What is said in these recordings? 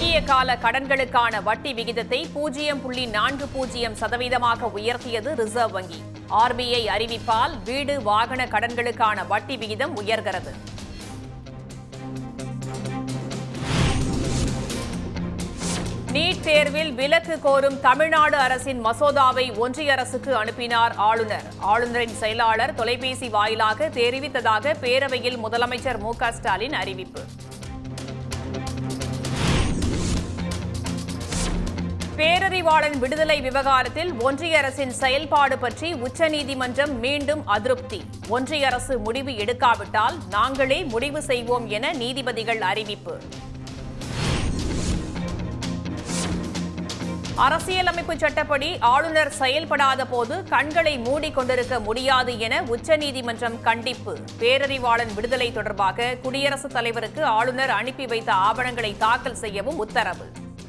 குறுகிய கால கடன்களுக்கான வட்டி விகிதத்தை பூஜ்ஜியம் புள்ளி நான்கு பூஜ்ஜியம் சதவீதமாக உயர்த்தியது ரிசர்வ் வங்கி ஆர்பிஐ அறிவிப்பால் வீடு வாகன கடன்களுக்கான வட்டி விகிதம் உயர்கிறது நீட் தேர்வில் விலக்கு கோரும் தமிழ்நாடு அரசின் மசோதாவை ஒன்றிய அரசுக்கு அனுப்பினார் ஆளுநர் ஆளுநரின் செயலாளர் தொலைபேசி வாயிலாக தெரிவித்ததாக பேரவையில் முதலமைச்சர் மு க ஸ்டாலின் அறிவிப்பு பேரறிவாளன் விடுதலை விவகாரத்தில் ஒன்றிய அரசின் செயல்பாடு பற்றி உச்சநீதிமன்றம் மீண்டும் அதிருப்தி ஒன்றிய அரசு முடிவு எடுக்காவிட்டால் நாங்களே முடிவு செய்வோம் என நீதிபதிகள் அறிவிப்பு அரசியலமைப்பு சட்டப்படி ஆளுநர் செயல்படாத போது கண்களை மூடிக்கொண்டிருக்க முடியாது என உச்சநீதிமன்றம் கண்டிப்பு பேரறிவாளன் விடுதலை தொடர்பாக குடியரசுத் தலைவருக்கு ஆளுநர் அனுப்பி வைத்த ஆவணங்களை தாக்கல் செய்யவும் உத்தரவு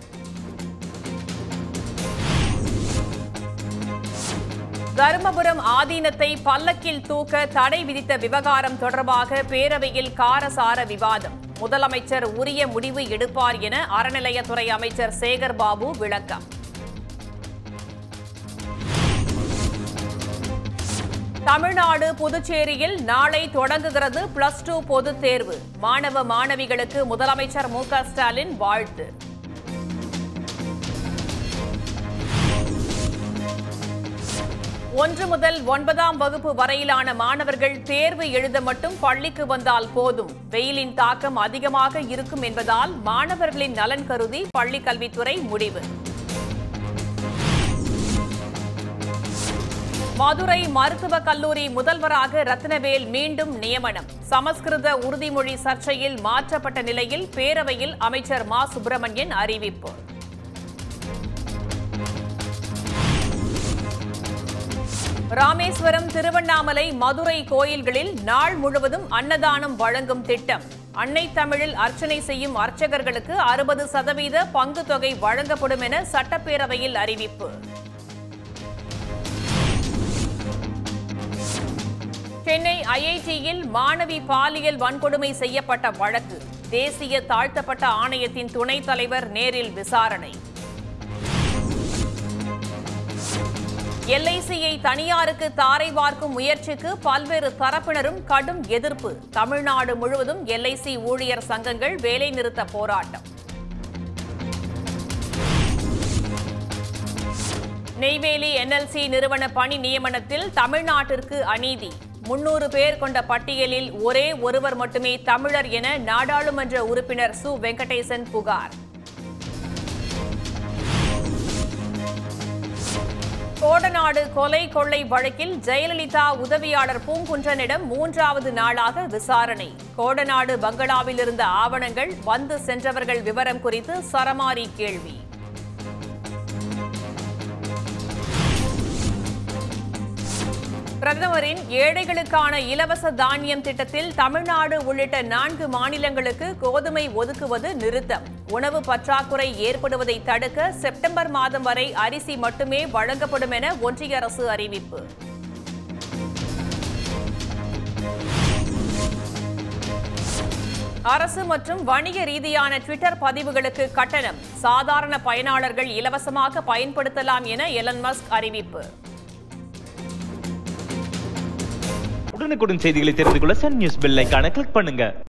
தருமபுரம் ஆதீனத்தை பல்லக்கில் தூக்க தடை விதித்த விவகாரம் தொடர்பாக பேரவையில் காரசார விவாதம் முதலமைச்சர் உரிய முடிவு எடுப்பார் என அறநிலையத்துறை அமைச்சர் சேகர் பாபு விளக்கம் தமிழ்நாடு புதுச்சேரியில் நாளை தொடங்குகிறது பிளஸ் டூ பொதுத் தேர்வு மாணவ மாணவிகளுக்கு முதலமைச்சர் மு க ஸ்டாலின் வாழ்த்து ஒன்று முதல் ஒன்பதாம் வகுப்பு வரையிலான மாணவர்கள் தேர்வு எழுத மட்டும் பள்ளிக்கு வந்தால் போதும் வெயிலின் தாக்கம் அதிகமாக இருக்கும் என்பதால் மாணவர்களின் நலன் கருதி பள்ளிக் கல்வித்துறை முடிவு மதுரை மருத்துவக் கல்லூரி முதல்வராக ரத்னவேல் மீண்டும் நியமனம் சமஸ்கிருத உறுதிமொழி சர்ச்சையில் மாற்றப்பட்ட நிலையில் பேரவையில் அமைச்சர் மா சுப்பிரமணியன் அறிவிப்பு ராமேஸ்வரம் திருவண்ணாமலை மதுரை கோயில்களில் நாள் முழுவதும் அன்னதானம் வழங்கும் திட்டம் அன்னை தமிழில் அர்ச்சனை செய்யும் அர்ச்சகர்களுக்கு அறுபது சதவீத பங்கு தொகை வழங்கப்படும் என சட்டப்பேரவையில் அறிவிப்பு சென்னை ஐஐடியில் மாணவி பாலியல் வன்கொடுமை செய்யப்பட்ட வழக்கு தேசிய தாழ்த்தப்பட்ட ஆணையத்தின் துணைத் தலைவர் நேரில் விசாரணை எல்ஐசியை தனியாருக்கு தாரை பார்க்கும் முயற்சிக்கு பல்வேறு தரப்பினரும் கடும் எதிர்ப்பு தமிழ்நாடு முழுவதும் எல்ஐசி ஊழியர் சங்கங்கள் வேலைநிறுத்த போராட்டம் நெய்வேலி என்எல்சி நிறுவன பணி நியமனத்தில் தமிழ்நாட்டிற்கு அநீதி முன்னூறு பேர் கொண்ட பட்டியலில் ஒரே ஒருவர் மட்டுமே தமிழர் என நாடாளுமன்ற உறுப்பினர் சு வெங்கடேசன் புகார் கோடநாடு கொலை கொள்ளை வழக்கில் ஜெயலலிதா உதவியாளர் பூங்குன்றனிடம் மூன்றாவது நாளாக விசாரணை கோடநாடு பங்களாவில் இருந்த ஆவணங்கள் வந்து சென்றவர்கள் விவரம் குறித்து சரமாரி கேள்வி பிரதமரின் ஏழைகளுக்கான இலவச தானியம் திட்டத்தில் தமிழ்நாடு உள்ளிட்ட நான்கு மாநிலங்களுக்கு கோதுமை ஒதுக்குவது நிறுத்தம் உணவு பற்றாக்குறை ஏற்படுவதை தடுக்க செப்டம்பர் மாதம் வரை அரிசி மட்டுமே வழங்கப்படும் என ஒன்றிய அரசு அறிவிப்பு அரசு மற்றும் வணிக ரீதியான ட்விட்டர் பதிவுகளுக்கு கட்டணம் சாதாரண பயனாளர்கள் இலவசமாக பயன்படுத்தலாம் என எலன் மஸ்க் அறிவிப்பு உடனுக்குடன் செய்திகளை தெரிந்து கொள்ள சன் நியூஸ் பெல் ஐகானை கிளிக் பண்ணுங்க